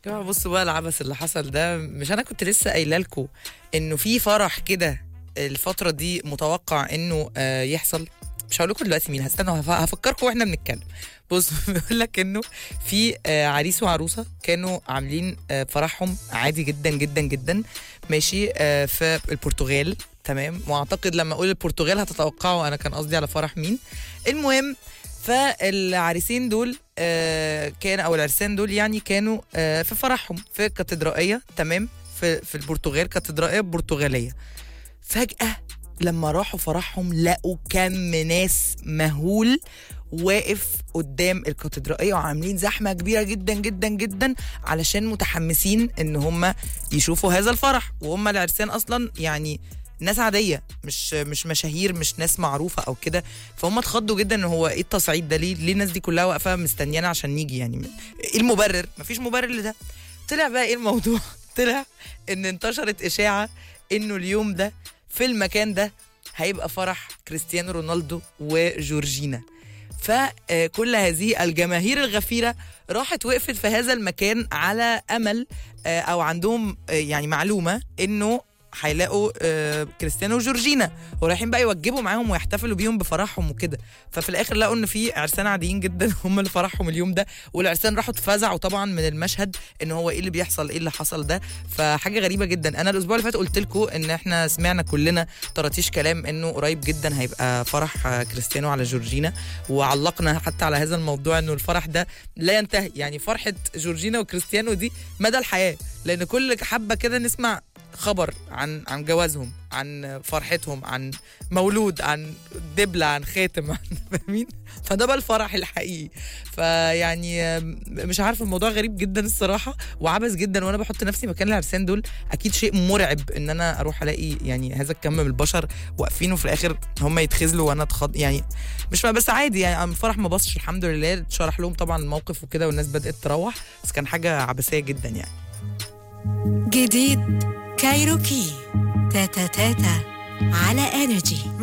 جماعة بصوا بقى العبث اللي حصل ده مش انا كنت لسه قايله لكم انه في فرح كده الفتره دي متوقع انه آه، يحصل مش هقول لكم دلوقتي مين هستنوا هف- هفكركم واحنا بنتكلم بص بيقول لك انه في آه، عريس وعروسه كانوا عاملين آه، فرحهم عادي جدا جدا جدا ماشي آه، في البرتغال تمام واعتقد لما اقول البرتغال هتتوقعوا انا كان قصدي على فرح مين المهم فالعريسين دول آه، كان او العرسان دول يعني كانوا آه، في فرحهم في كاتدرائيه تمام في في البرتغال كاتدرائيه برتغاليه فجاه لما راحوا فرحهم لقوا كم ناس مهول واقف قدام الكاتدرائيه وعاملين زحمه كبيره جدا جدا جدا علشان متحمسين ان هم يشوفوا هذا الفرح وهم العرسان اصلا يعني ناس عاديه مش مش مشاهير مش ناس معروفه او كده فهم اتخضوا جدا ان هو ايه التصعيد ده ليه ليه الناس دي كلها واقفه مستنيانا عشان نيجي يعني ايه المبرر مفيش مبرر لده طلع بقى ايه الموضوع طلع ان انتشرت اشاعه انه اليوم ده في المكان ده هيبقى فرح كريستيانو رونالدو وجورجينا فكل هذه الجماهير الغفيرة راحت وقفت في هذا المكان على أمل آه، أو عندهم آه، يعني معلومة إنه هيلاقوا آه، كريستيانو وجورجينا ورايحين بقى يوجبوا معاهم ويحتفلوا بيهم بفرحهم وكده ففي الاخر لقوا ان في عرسان عاديين جدا هم اللي فرحهم اليوم ده والعرسان راحوا اتفزعوا طبعا من المشهد ان هو ايه اللي بيحصل ايه اللي حصل ده فحاجه غريبه جدا انا الاسبوع اللي فات قلت لكم ان احنا سمعنا كلنا طرطيش كلام انه قريب جدا هيبقى فرح آه، كريستيانو على جورجينا وعلقنا حتى على هذا الموضوع انه الفرح ده لا ينتهي يعني فرحه جورجينا وكريستيانو دي مدى الحياه لان كل حبه كده نسمع خبر عن عن جوازهم عن فرحتهم عن مولود عن دبلة عن خاتم عن فاهمين فده بقى الفرح الحقيقي فيعني آم، مش عارفه الموضوع غريب جدا الصراحه وعبث جدا وانا بحط نفسي مكان العرسان دول اكيد شيء مرعب ان انا اروح الاقي يعني هذا الكم من البشر واقفين وفي الاخر هم يتخذلوا وانا اتخض يعني مش بس عادي يعني أنا الفرح ما بصش الحمد لله اتشرح لهم طبعا الموقف وكده والناس بدات تروح بس كان حاجه عبثيه جدا يعني جديد كايروكي تاتا تاتا على انرجي